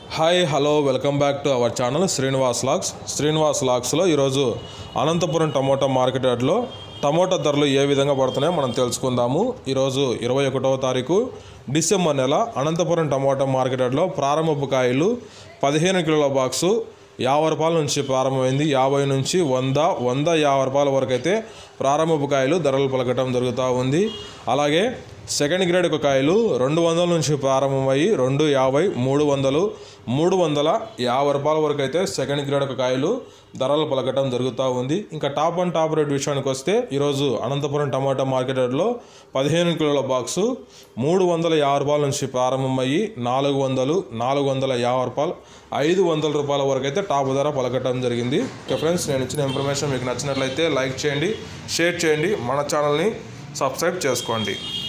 hi hello welcome back to our channel Srinivas లాక్స్ శ్రీనివాస్ లాక్స్లో ఈరోజు అనంతపురం టమోటా మార్కెట్ యార్డ్లో టమోటా ధరలు ఏ విధంగా పడుతున్నాయో మనం తెలుసుకుందాము ఈరోజు ఇరవై ఒకటవ తారీఖు డిసెంబర్ నెల అనంతపురం టమోటా మార్కెట్ యార్డ్లో ప్రారంభపు కాయలు పదిహేను కిలోల బాక్సు యాభై రూపాయల నుంచి ప్రారంభమైంది యాభై నుంచి వంద వంద యాభై రూపాయల వరకు అయితే ప్రారంభపు కాయలు ధరలు పలకటం జరుగుతూ ఉంది అలాగే సెకండ్ గ్రేడ్ ఒక కాయలు రెండు వందల నుంచి ప్రారంభమయ్యి రెండు యాభై మూడు వందలు మూడు వందల యాభై రూపాయల వరకు అయితే సెకండ్ గ్రేడ్ ఒక కాయలు ధరలు పలకటం జరుగుతూ ఉంది ఇంకా టాప్ అండ్ టాప్ రేట్ విషయానికి వస్తే ఈరోజు అనంతపురం టమాటా మార్కెట్ రేట్లో పదిహేను కిలోల బాక్సు మూడు వందల యాభై రూపాయల నుంచి ప్రారంభమయ్యి నాలుగు వందలు నాలుగు వందల యాభై రూపాయలు ఐదు వందల రూపాయల వరకు అయితే టాప్ ధర పలకటం జరిగింది ఓకే ఫ్రెండ్స్ నేను ఇచ్చిన ఇన్ఫర్మేషన్ మీకు నచ్చినట్లయితే లైక్ చేయండి షేర్ చేయండి మన ఛానల్ని సబ్స్క్రైబ్ చేసుకోండి